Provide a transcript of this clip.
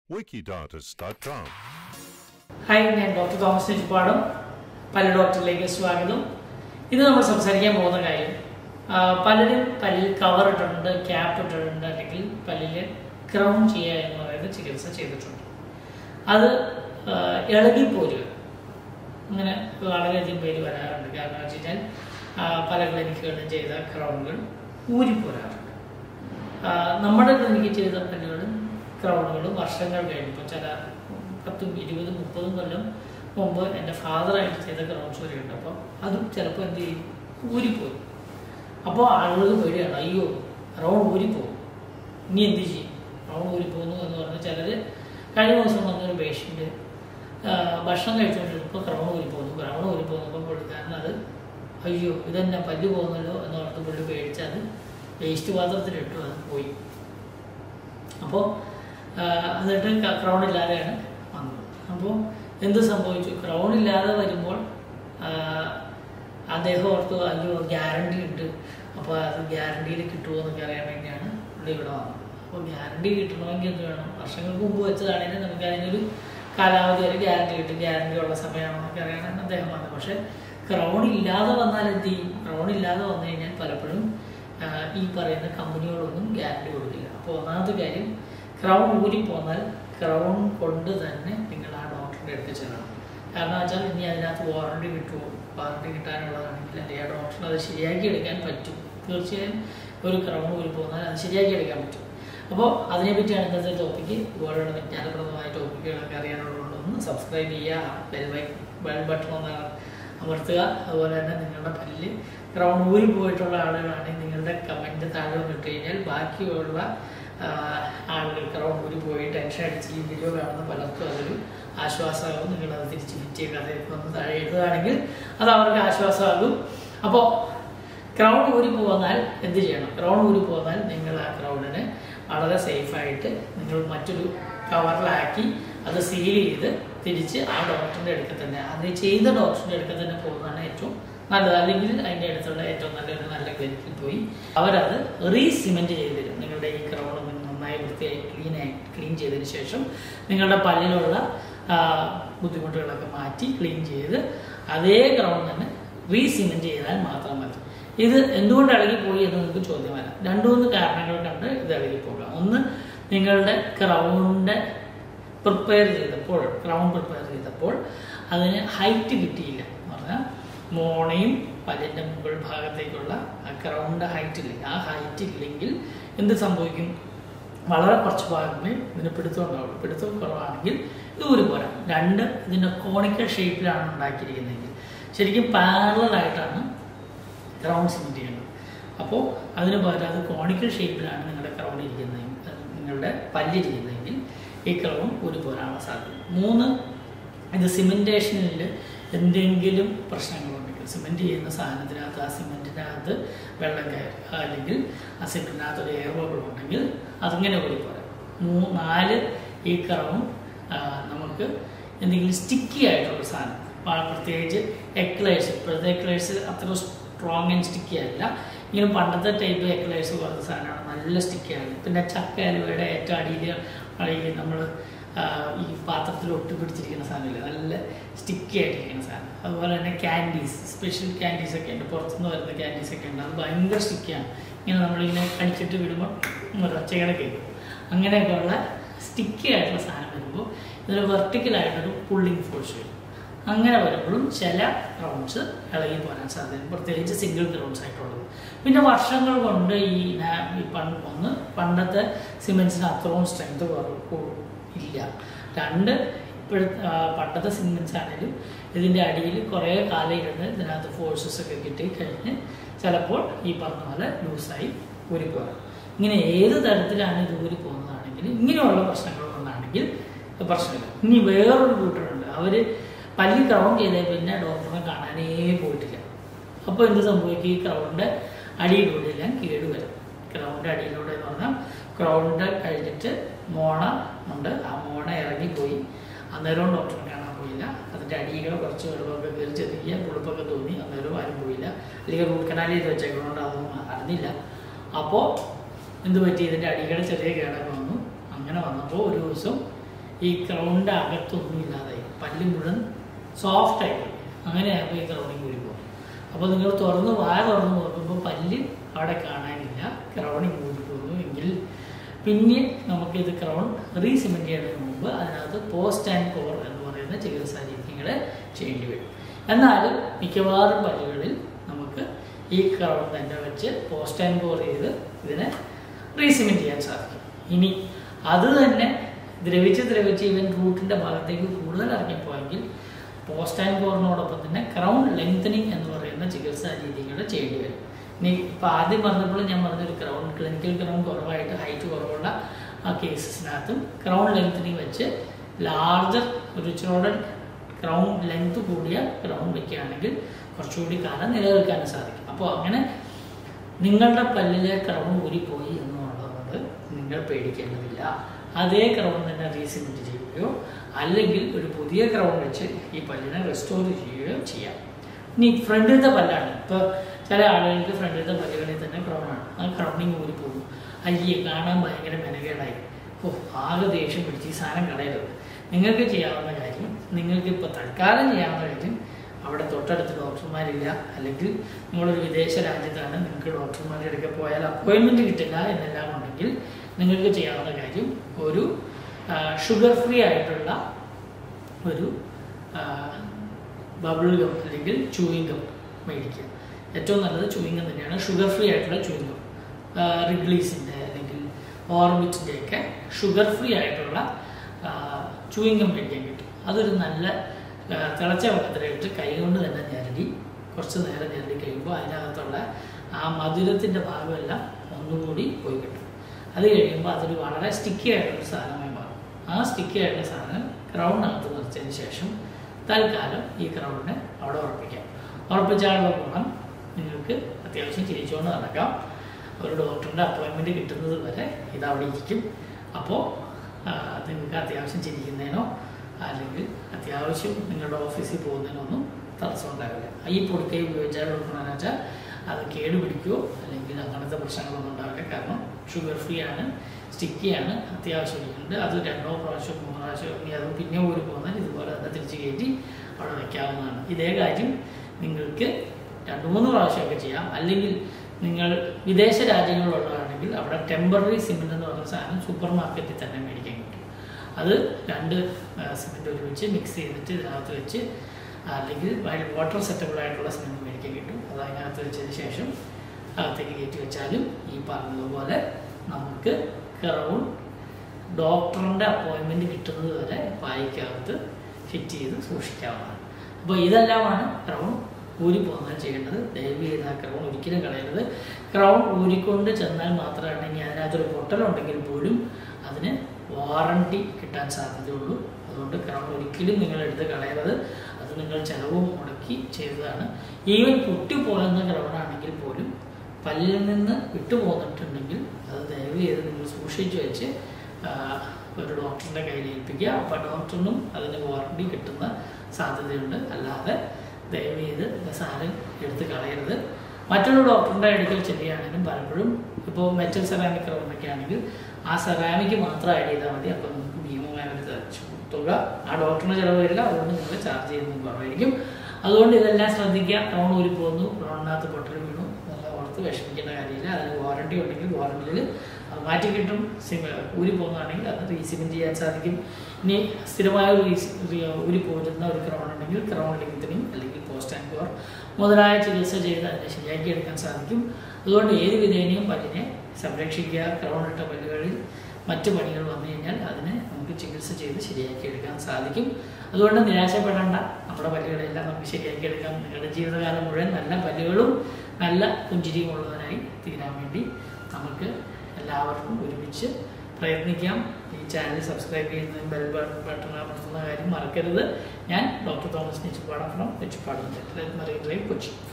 wikidata.com. Hi ഞാൻ doctor Thomas നെറ്റിപ്പാടും പല ഡോക്ടറിലേക്ക് സ്വാഗതം ഇന്ന് നമ്മൾ സംസാരിക്കാൻ പോകുന്ന കാര്യം ആ, പലരും പല്ലിൽ കവർ ഇട്ടിട്ടുണ്ട് ക്യാപ്പ് ഇട്ടിട്ടുണ്ട് അല്ലെങ്കിൽ പല്ലിൽ ക്രൗൺ ചെയ്യുക എന്ന് പറയുന്ന ചികിത്സ ചെയ്തിട്ടുണ്ട് അത് ആ, ഇളകിപ്പോരുക അങ്ങനെ വളരെയധികം പേര് വരാറുണ്ട് കാരണം വെച്ച് കഴിഞ്ഞാൽ ആ, പല ക്ലിനിക്കുകളിലും ചെയ്ത ക്രൗണുകൾ ഊരിപ്പോരാറുണ്ട് ആ, നമ്മുടെ ക്ലിനിക്കിൽ ചെയ്ത പല്ലുകളും ക്രൗണുകളും വർഷങ്ങൾ കഴിഞ്ഞപ്പോൾ ചില പത്തും ഇരുപതും മുപ്പതും കൊല്ലം മുമ്പ് എൻ്റെ ഫാദറായിട്ട് ചെയ്ത ക്രൗൺസ് വരെയുണ്ട് അപ്പോൾ അതും ചിലപ്പോൾ എന്ത് ചെയ്യും ഊരിപ്പോയി അപ്പോൾ ആളുകൾ പേടിയാണ് അയ്യോ ക്രൗൺ ഊരിപ്പോകും ഇനി എന്ത് ചെയ്യും ക്രൗൺ ഊരിപ്പോകുന്നു എന്ന് പറഞ്ഞ് ചിലർ കഴിഞ്ഞ ദിവസം വന്നൊരു പേഷ്യൻ്റ് ഭക്ഷണം കഴിച്ചുകൊണ്ടിരുന്നപ്പോൾ ക്രൗൺ ഊരിപ്പോകുന്നു ക്രൗൺ ഊരിപ്പോകുന്നപ്പോൾ പുള്ളിക്കാരൻ അത് അയ്യോ ഇതെന്നെ പല്ല് പോകുന്നല്ലോ എന്ന് പറഞ്ഞിട്ട് പുള്ളി പേടിച്ച് അത് വേസ്റ്റ് പാത്രത്തിലിട്ടു അത് പോയി അപ്പോൾ എന്നിട്ട് ക്രൗൺ ഇല്ലാതെയാണ് വന്നത് അപ്പോൾ എന്ത് സംഭവിച്ചു ക്രൗൺ ഇല്ലാതെ വരുമ്പോൾ ആ, അദ്ദേഹം ഓർത്തു അയ്യോ ഗ്യാരണ്ടി ഉണ്ട് അപ്പോൾ അത് ഗ്യാരണ്ടിയിൽ കിട്ടുമോ എന്നൊക്കെ അറിയാൻ വേണ്ടിയാണ് പുള്ളി ഇവിടെ വന്നത് അപ്പോൾ ഗ്യാരണ്ടി കിട്ടണമെങ്കിൽ എന്ത് വേണം വർഷങ്ങൾക്ക് മുമ്പ് വെച്ചതാണെങ്കിൽ നമുക്ക് അതിനൊരു കാലാവധി വരെ ഗ്യാരണ്ടി കിട്ടും ഗ്യാരണ്ടി ഉള്ള സമയമാണോ എന്നൊക്കെ അറിയാനാണ് അദ്ദേഹം വന്നത് പക്ഷേ ക്രൗൺ ഇല്ലാതെ വന്നാൽ എന്ത് ചെയ്യും ക്രൗൺ ഇല്ലാതെ വന്നു കഴിഞ്ഞാൽ പലപ്പോഴും ആ, ഈ പറയുന്ന കമ്പനികളൊന്നും ഗ്യാരണ്ടി കൊടുക്കില്ല അപ്പോൾ ഒന്നാമത്തെ കാര്യം ക്രൗൺ ഊരി പോന്നാൽ ക്രൗൺ കൊണ്ട് തന്നെ നിങ്ങൾ ആ ഡോക്ടറുടെ അടുത്ത് ചെല്ലണം കാരണം വെച്ചാൽ ഇനി അതിനകത്ത് വാറണ്ടി കിട്ടുമോ വാറണ്ടി കിട്ടാനുള്ളതാണെങ്കിൽ അല്ലെങ്കിൽ ആ ഡോക്ടറിന് അത് ശരിയാക്കി എടുക്കാൻ പറ്റും തീർച്ചയായും ഒരു ക്രൗൺ ഊരി പോന്നാൽ അത് ശരിയാക്കി എടുക്കാൻ പറ്റും അപ്പോൾ അതിനെപ്പറ്റിയാണ് ഇന്നത്തെ ടോപ്പിക്ക് ഇതുപോലുള്ള വിജ്ഞാനപ്രദമായ ടോപ്പിക്കുകളൊക്കെ അറിയാനുള്ളതുകൊണ്ട് ഒന്ന് സബ്സ്ക്രൈബ് ചെയ്യുക ബെൽ ബൈ ബെൽ ബട്ടൺ ഒന്ന് അമർത്തുക അതുപോലെ തന്നെ നിങ്ങളുടെ പല്ല് ക്രൗൺ ഊരി പോയിട്ടുള്ള ആളുകളാണെങ്കിൽ നിങ്ങളുടെ കമൻറ്റ് താഴെ വന്നിട്ട് കഴിഞ്ഞാൽ ബാക്കിയുള്ള ആ, ആളുകൾ ക്രൗൺ ഊരി പോയി ടെൻഷൻ അടിച്ച് ഈ വീഡിയോ കാണുന്ന പലർക്കും അതൊരു ആശ്വാസമാകും നിങ്ങളത് തിരിച്ച് ഫിറ്റ് ചെയ്ത് കഥയൊക്കെ ഒന്ന് താഴെ എഴുതുകയാണെങ്കിൽ അത് അവർക്ക് ആശ്വാസമാകും അപ്പോൾ ക്രൗൺ ഊരി പോന്നാൽ എന്ത് ചെയ്യണം ക്രൗൺ ഊരി പോന്നാൽ നിങ്ങൾ ആ ക്രൗണിനെ വളരെ സേഫായിട്ട് നിങ്ങൾ മറ്റൊരു കവറിലാക്കി അത് സീൽ ചെയ്ത് തിരിച്ച് ആ ഡോക്ടറിൻ്റെ അടുക്കൽ തന്നെ അത് ചെയ്ത ഡോക്ടറിൻ്റെ അടുക്കൽ തന്നെ പോകുന്നതാണ് ഏറ്റവും നല്ലത് അല്ലെങ്കിൽ അതിൻ്റെ അടുത്തുള്ള ഏറ്റവും നല്ലൊരു നല്ല ക്ലിനിക്കിൽ പോയി അവരത് റീസിമെൻറ്റ് ചെയ്ത് തരും നിങ്ങളുടെ ഈ ക്രൗൺ നന്നായി വൃത്തിയായി ക്ലീനായി ക്ലീൻ ചെയ്തതിന് ശേഷം നിങ്ങളുടെ പല്ലിലുള്ള ആ, ബുദ്ധിമുട്ടുകളൊക്കെ മാറ്റി ക്ലീൻ ചെയ്ത് അതേ ക്രൗൺ തന്നെ റീസിമെൻറ്റ് ചെയ്താൽ മാത്രം മതി ഇത് എന്തുകൊണ്ട് ഇളകിപ്പോയി എന്ന് നിങ്ങൾക്ക് ചോദ്യം വരാം രണ്ടു മൂന്ന് കാരണങ്ങൾ കണ്ട് ഇത് ഇളകിപ്പോകാം ഒന്ന് നിങ്ങളുടെ ക്രൗണിൻ്റെ പ്രിപ്പയർ ചെയ്തപ്പോൾ ക്രൗൺ പ്രിപ്പയർ ചെയ്തപ്പോൾ അതിന് ഹൈറ്റ് കിട്ടിയില്ല എന്ന് പറഞ്ഞാൽ മോണയും പല്ലിൻ്റെ മുകൾ ഭാഗത്തേക്കുള്ള ആ ക്രൗണിൻ്റെ ഹൈറ്റ് ഇല്ല ആ ഹൈറ്റ് ഇല്ലെങ്കിൽ എന്ത് സംഭവിക്കും വളരെ കുറച്ച് ഭാഗമേ ഇതിന് പിടുത്തം ഉണ്ടാവുള്ളൂ പിടുത്തം കുറവാണെങ്കിൽ ഇത് ഊരി പോരാ രണ്ട് ഇതിൻ്റെ കോണിക്കൽ ഷേപ്പിലാണ് ഉണ്ടാക്കിയിരിക്കുന്നതെങ്കിൽ ശരിക്കും പാരലായിട്ടാണ് ക്രൗൺ സിമെൻറ്റ് ചെയ്യുന്നത് അപ്പോൾ അതിന് പകരം അത് കോണിക്കൽ ഷേപ്പിലാണ് നിങ്ങളുടെ ക്രൗൺ ഇരിക്കുന്നതെങ്കിൽ അത് നിങ്ങളുടെ പല്ലിരിക്കുന്നതെങ്കിൽ ഈ ക്രൗൺ ഒരു പോരാനുള്ള സാധ്യത മൂന്ന് ഇത് സിമെൻറ്റേഷനിൽ എന്തെങ്കിലും പ്രശ്നങ്ങളുണ്ടെങ്കിൽ സിമെൻറ്റ് ചെയ്യുന്ന സാധനത്തിനകത്ത് ആ സിമെൻറ്റിനകത്ത് വെള്ളം കയറുക അല്ലെങ്കിൽ ആ സിമെൻറ്റിനകത്ത് ഒരു എയർ ബബിൾ ഉണ്ടെങ്കിൽ അതിങ്ങനെ കൂടി പോരാ മൂ നാല് ഈ ക്രൗൺ ആ, നമുക്ക് എന്തെങ്കിലും സ്റ്റിക്കി ആയിട്ടുള്ള സാധനം പ- പ്രത്യേകിച്ച് എക്ലേഴ്സ് ഇപ്പോഴത്തെ എക്ലേഴ്സ് അത്ര സ്ട്രോങ് ആൻഡ് സ്റ്റിക്കി അല്ല ഇങ്ങനെ പണ്ടത്തെ ടൈപ്പ് എക്ലേഴ്സ് പോലത്തെ സാധനമാണ് നല്ല സ്റ്റിക്കിയാണ് പിന്നെ ചക്ക അലുവയുടെ ഏറ്റവും അടിയിൽ ഈ നമ്മൾ ഈ പാത്രത്തിൽ ഒട്ടിപ്പിടിച്ചിരിക്കുന്ന സാധനമില്ല നല്ല സ്റ്റിക്കി ആയിട്ടിരിക്കുന്ന സാധനം അതുപോലെ തന്നെ ക്യാൻഡീസ് സ്പെഷ്യൽ ക്യാൻഡീസ് ഒക്കെ ഉണ്ട് പുറത്തുനിന്ന് വരുന്ന ക്യാൻഡീസ് ഒക്കെ ഉണ്ട് അത് ഭയങ്കര സ്റ്റിക്കിയാണ് ഇങ്ങനെ നമ്മളിങ്ങനെ കടിച്ചിട്ട് വിടുമ്പോൾ ഒരു ഒച്ചയുടെ കേൾക്കും അങ്ങനെയൊക്കെയുള്ള സ്റ്റിക്കി ആയിട്ടുള്ള സാധനം വരുമ്പോൾ ഇതിൽ വെർട്ടിക്കലായിട്ടൊരു പുള്ളിങ് ഫോഴ്സ് വരും അങ്ങനെ വരുമ്പോഴും ചില ക്രൗൺസ് ഇളകി പോരാൻ സാധ്യത പ്രത്യേകിച്ച് സിംഗിൾ ക്രൗൺസ് ആയിട്ടുള്ളത് പിന്നെ വർഷങ്ങൾ കൊണ്ട് ഈ നാ- ഈ പണ്ട് ഒന്ന് പണ്ടത്തെ സിമെൻസിന് അത്രയും സ്ട്രെങ്ത് ഇല്ല രണ്ട് ഇപ്പോഴത്തെ പണ്ടത്തെ സിമെൻസ് ആണെങ്കിലും ഇതിൻ്റെ അടിയിൽ കുറേ കാലം ഇരുന്ന് ഇതിനകത്ത് ഫോഴ്സസ് ഒക്കെ കിട്ടി കഴിഞ്ഞ് ചിലപ്പോൾ ഈ പറഞ്ഞ പോലെ ലൂസായി ഊരിപ്പോകാം ഇങ്ങനെ ഏത് തരത്തിലാണ് ഇത് ഊരി പോകുന്നതാണെങ്കിൽ ഇങ്ങനെയുള്ള പ്രശ്നങ്ങൾ കൊണ്ടാണെങ്കിൽ പ്രശ്നമില്ല ഇനി വേറൊരു കൂട്ടരുണ്ട് അവർ പല്ലി ക്രൗൺ ചെയ്തേ പിന്നെ ഡോക്ടറിനെ കാണാനേ പോയിട്ടില്ല അപ്പോൾ എന്ത് സംഭവിക്കും ഈ ക്രൗണിൻ്റെ അടിയിലൂടെ എല്ലാം കേടുവരും ക്രൗണിൻ്റെ അടിയിലൂടെ എന്ന് പറഞ്ഞാൽ ക്രൗണിൻ്റെ കഴിഞ്ഞിട്ട് മോണ ഉണ്ട് ആ മോണ ഇറങ്ങിപ്പോയി അന്നേരവും ഡോക്ടറിനെ കാണാൻ പോയില്ല അതിൻ്റെ അടിയിൽ കുറച്ച് വെള്ളമൊക്കെ കയറി ചെറിയ പുളിപ്പൊക്കെ തോന്നി അന്നേരവും ആരും പോയില്ല അല്ലെങ്കിൽ റൂട്ട് കനാൽ ചെയ്ത് വെച്ചേക്കുന്നതുകൊണ്ട് അതൊന്നും അറിഞ്ഞില്ല അപ്പോൾ എന്ത് പറ്റി ഇതിൻ്റെ അടിയുടെ ചെറിയ കേടൊക്കെ വന്നു അങ്ങനെ വന്നപ്പോൾ ഒരു ദിവസം ഈ ക്രൗണിൻ്റെ അകത്തൊന്നും ഇല്ലാതായി പല്ല് മുഴുവൻ സോഫ്റ്റ് ആയി പോയി അങ്ങനെ ആയപ്പോൾ ഈ ക്രൗണിങ് കൂടി പോകും അപ്പോൾ നിങ്ങൾ തുറന്ന് വായ തുറന്ന് നോക്കുമ്പോൾ പല്ല് അവിടെ കാണാനില്ല ക്രൗണിങ് കൂടി പോകുന്നു എങ്കിൽ പിന്നെ നമുക്കിത് ക്രൗൺ റീസിമെൻറ്റ് ചെയ്യുന്നതിന് മുമ്പ് അതിനകത്ത് പോസ്റ്റ് ആൻഡ് കോർ എന്ന് പറയുന്ന ചികിത്സാ രീതികൾ ചെയ്യേണ്ടി വരും എന്നാൽ മിക്കവാറും പല്ലുകളിൽ നമുക്ക് ഈ ക്രൗൺ തന്നെ വെച്ച് പോസ്റ്റ് ആൻഡ് കോർ ചെയ്ത് ഇതിനെ റീസിമെൻറ്റ് ചെയ്യാൻ സാധിക്കും ഇനി അത് തന്നെ ദ്രവിച്ച് ദ്രവിച്ച് ഇവൻ റൂട്ടിൻ്റെ ഭാഗത്തേക്ക് കൂടുതൽ ഇറങ്ങിപ്പോയെങ്കിൽ പോസ്റ്റ് ആൻഡ് കോറിനോടൊപ്പം തന്നെ ക്രൗൺ ലെങ്തനിങ് എന്ന് പറയുന്ന ചികിത്സാ രീതികൾ ചെയ്യേണ്ടി വരും ഇനി ഇപ്പോൾ ആദ്യം പറഞ്ഞപ്പോൾ ഞാൻ പറഞ്ഞൊരു ക്രൗൺ ക്ലിനിക്കൽ ക്രൗൺ കുറവായിട്ട് ഹൈറ്റ് കുറവുള്ള ആ കേസസിനകത്തും ക്രൗൺ ലെങ്തനിങ് വെച്ച് ലാർജർ ഒരു ഇച്ചിരൂടെ ക്രൗൺ ലെങ്ത് കൂടിയ ക്രൗൺ വെക്കുകയാണെങ്കിൽ കുറച്ചുകൂടി കാലം നിലനിൽക്കാനും സാധിക്കും അപ്പോൾ അങ്ങനെ നിങ്ങളുടെ പല്ലിലെ ക്രൗൺ ഊരിപ്പോയി എന്നുള്ളതുകൊണ്ട് നിങ്ങൾ പേടിക്കേണ്ടതില്ല അതേ ക്രൗൺ തന്നെ റീസിമെൻറ്റ് ചെയ്യുകയോ അല്ലെങ്കിൽ ഒരു പുതിയ ക്രൗൺ വെച്ച് ഈ പല്ലിനെ റെസ്റ്റോർ ചെയ്യുകയോ ചെയ്യാം ഇനി ഫ്രണ്ടിലത്തെ പല്ലാണ് ഇപ്പോൾ ചില ആളുകൾക്ക് ഫ്രണ്ടിലത്തെ പല്ലുകളിൽ തന്നെ ക്രൗണാണ് ആ ക്രൗണിങ് ഊരി പോകും അയ്യേ കാണാൻ ഭയങ്കര മെനകേടായി ഓ ആകെ ദേഷ്യം പിടിച്ച് ഈ സാധനം കളയരുത് നിങ്ങൾക്ക് ചെയ്യാവുന്ന കാര്യം നിങ്ങൾക്ക് ഇപ്പോൾ തൽക്കാലം ചെയ്യാവുന്ന കാര്യം അവിടെ തൊട്ടടുത്ത് ഡോക്ടർമാരില്ല അല്ലെങ്കിൽ നിങ്ങളൊരു വിദേശ രാജ്യത്താണ് നിങ്ങൾക്ക് ഡോക്ടർമാരുടെ അടുക്ക പോയാൽ അപ്പോയിൻമെൻറ്റ് കിട്ടില്ല എന്നെല്ലാം ഉണ്ടെങ്കിൽ നിങ്ങൾക്ക് ചെയ്യാവുന്ന കാര്യം ഒരു ഷുഗർ ഫ്രീ ആയിട്ടുള്ള ഒരു ബബിൾ ഗം അല്ലെങ്കിൽ ചൂയിങ് ഗം മേടിക്കുക ഏറ്റവും നല്ലത് ചൂയിങ് ഗം തന്നെയാണ് ഷുഗർ ഫ്രീ ആയിട്ടുള്ള ചൂയിങ് ഗം റിഗ്ലീസിൻ്റെ അല്ലെങ്കിൽ ഓർബിറ്റിൻ്റെ ഒക്കെ ഷുഗർ ഫ്രീ ആയിട്ടുള്ള ചൂയിങ് ഗം മേടിക്കാൻ കിട്ടും അതൊരു നല്ല ആ, തിളച്ച വെള്ളത്തിലിട്ട് കൈകൊണ്ട് തന്നെ ഞരടി കുറച്ച് നേരം ഞരടി കഴിയുമ്പോൾ അതിനകത്തുള്ള ആ മധുരത്തിൻ്റെ ഭാഗമെല്ലാം ഒന്നുകൂടി പോയി കിട്ടും അത് കഴിയുമ്പോൾ അതൊരു വളരെ സ്റ്റിക്കി ആയിട്ടുള്ള സാധനമായി മാറും ആ സ്റ്റിക്കി ആയിട്ടുള്ള സാധനം ക്രൗണിനകത്ത് നിറച്ചതിന് ശേഷം തൽക്കാലം ഈ ക്രൗണിനെ അവിടെ ഉറപ്പിക്കാം ഉറപ്പിച്ചാലുള്ള ഗുണം നിങ്ങൾക്ക് അത്യാവശ്യം ചിരിച്ചുകൊണ്ട് നടക്കാം ഒരു ഡോക്ടറിൻ്റെ അപ്പോയിൻമെൻറ്റ് കിട്ടുന്നത് വരെ ഇത് അവിടെ ഇരിക്കും അപ്പോൾ നിങ്ങൾക്ക് അത്യാവശ്യം ചിരിക്കുന്നതിനോ അല്ലെങ്കിൽ അത്യാവശ്യം നിങ്ങളുടെ ഓഫീസിൽ പോകുന്നതിനൊന്നും തടസ്സം ഉണ്ടാവില്ല ഈ പൊടിക്കൈ ഉപയോഗിച്ചാൽ കൊടുക്കണമെന്ന് വെച്ചാൽ അത് കേടുപിടിക്കുകയോ അല്ലെങ്കിൽ അങ്ങനത്തെ പ്രശ്നങ്ങളൊന്നും ഉണ്ടാവില്ല കാരണം ഷുഗർ ഫ്രീ ആണ് സ്റ്റിക്കിയാണ് അത്യാവശ്യമുണ്ട് അത് രണ്ടോ പ്രാവശ്യം മൂന്നോ പ്രാവശ്യം ഇനി അത് പിന്നെ ഊരി പോകുന്നാൽ ഇതുപോലെ തന്നെ തിരിച്ച് കയറ്റി അവിടെ വയ്ക്കാവുന്നതാണ് ഇതേ കാര്യം നിങ്ങൾക്ക് രണ്ട് മൂന്ന് പ്രാവശ്യമൊക്കെ ചെയ്യാം അല്ലെങ്കിൽ നിങ്ങൾ വിദേശ രാജ്യങ്ങളിലുള്ളതാണെങ്കിൽ അവിടെ ടെമ്പററി സിമെൻ്റ് എന്ന് പറയുന്ന സാധനം സൂപ്പർ മാർക്കറ്റിൽ തന്നെ മേടിക്കാൻ കിട്ടും അത് രണ്ട് സിമെൻറ്റ് ഒരുമിച്ച് മിക്സ് ചെയ്തിട്ട് ഇതിനകത്ത് വെച്ച് അല്ലെങ്കിൽ വാട്ടർ സെറ്റബിൾ ആയിട്ടുള്ള സിമെൻറ്റ് മേടിക്കാൻ കിട്ടും അത് അതിനകത്ത് വെച്ചതിന് ശേഷം അകത്തേക്ക് കയറ്റി വെച്ചാലും ഈ പറഞ്ഞതുപോലെ നമുക്ക് ക്രൗൺ ഡോക്ടറിൻ്റെ അപ്പോയിൻമെൻറ്റ് കിട്ടുന്നത് വരെ വായിക്കകത്ത് ഫിറ്റ് ചെയ്ത് സൂക്ഷിക്കാവുന്നതാണ് അപ്പോൾ ഇതെല്ലാമാണ് ക്രൗൺ ഊരി പോകുന്നത് ചെയ്യേണ്ടത് ദയവ് ചെയ്ത് ആ ക്രൗൺ ഒരിക്കലും കളയരുത് ക്രൗൺ ഊരിക്കൊണ്ട് ചെന്നാൽ മാത്രമാണ് ഇനി അതിനകത്തൊരു പൊട്ടലുണ്ടെങ്കിൽ പോലും അതിന് വാറണ്ടി കിട്ടാൻ സാധ്യതയുള്ളൂ അതുകൊണ്ട് ക്രൗൺ ഒരിക്കലും നിങ്ങൾ എടുത്ത് കളയരുത് അത് നിങ്ങൾ ചിലവും മുടക്കി ചെയ്തതാണ് ഈവൻ പൊട്ടിപ്പോകുന്ന ക്രൗണാണെങ്കിൽ പോലും പല്ലിൽ നിന്ന് വിട്ടുപോന്നിട്ടുണ്ടെങ്കിൽ അത് ദയവ് ചെയ്ത് നിങ്ങൾ സൂക്ഷിച്ച് വെച്ച് ആ, ഒരു ഡോക്ടറിൻ്റെ കയ്യിൽ ഏൽപ്പിക്കുക അപ്പോൾ ഡോക്ടറിനും അതിന് വാറണ്ടി കിട്ടുന്ന സാധ്യതയുണ്ട് അല്ലാതെ ദയവ് ചെയ്ത് സാധനം എടുത്ത് കളയരുത് മറ്റൊരു ഡോക്ടറിൻ്റെ അടുക്കൽ ചെല്ലുകയാണെങ്കിലും പലപ്പോഴും ഇപ്പോൾ മെറ്റൽ സെറാമിക് റൗണ്ടൊക്കെ ആണെങ്കിൽ ആ സെറാമിക് മാത്രം ആഡ് ചെയ്താൽ മതി അപ്പോൾ നമുക്ക് ഭീമമായ ഒരു ത- തുക ആ ഡോക്ടറിന് ചിലവ് വരില്ല അതുകൊണ്ട് നിങ്ങൾ ചാർജ് ചെയ്യുന്നത് കുറവായിരിക്കും അതുകൊണ്ട് ഇതെല്ലാം ശ്രദ്ധിക്കുക ക്രൗൺ ഊരി പോകുന്നു ക്രൗണിനകത്ത് പൊട്ടൽ വീണു എന്നെല്ലാം ഓർത്ത് വിഷമിക്കേണ്ട കാര്യമില്ല അതിന് വാറണ്ടി ഉണ്ടെങ്കിൽ വാറണ്ടിയിൽ അത് മാറ്റി കിട്ടും സിമ ഊരി പോകുന്നതാണെങ്കിൽ അത് റീസിമെൻറ്റ് ചെയ്യാൻ സാധിക്കും ഇനി സ്ഥിരമായ ഒരു റീസി റീ- ഊരി പോരുന്ന ഒരു ക്രൗൺ ഉണ്ടെങ്കിൽ ക്രൗൺ ലിങ്തനിങ് അല്ലെങ്കിൽ പോസ്റ്റ് ആൻഡ് കോർ മുതലായ ചികിത്സ ചെയ്ത് അതിനെ ശരിയാക്കി എടുക്കാൻ സാധിക്കും അതുകൊണ്ട് ഏത് വിധേനയും പല്ലിനെ സംരക്ഷിക്കുക ക്രൗൺ ഇട്ട പല്ലുകളിൽ മറ്റു പണികൾ വന്നു കഴിഞ്ഞാൽ അതിനെ നമുക്ക് ചികിത്സ ചെയ്ത് ശരിയാക്കി എടുക്കാൻ സാധിക്കും അതുകൊണ്ട് നിരാശപ്പെടേണ്ട നമ്മുടെ പല്ലുകളെല്ലാം നമുക്ക് ശരിയാക്കി എടുക്കാം നിങ്ങളുടെ ജീവിതകാലം മുഴുവൻ നല്ല പല്ലുകളും നല്ല പുഞ്ചിരിയും ഉള്ളതിനായി തീരാൻ വേണ്ടി നമുക്ക് എല്ലാവർക്കും ഒരുമിച്ച് പ്രയത്നിക്കാം ഈ ചാനൽ സബ്സ്ക്രൈബ് ചെയ്യുന്നതും ബെൽ ബട്ടൺ അമർത്തുന്ന കാര്യം മറക്കരുത് ഞാൻ ഡോക്ടർ തോമസ് നെച്ചിപ്പാടം ഫ്രം നെച്ചിപ്പാടം മറൈൻ ഡ്രൈവ് കൊച്ചി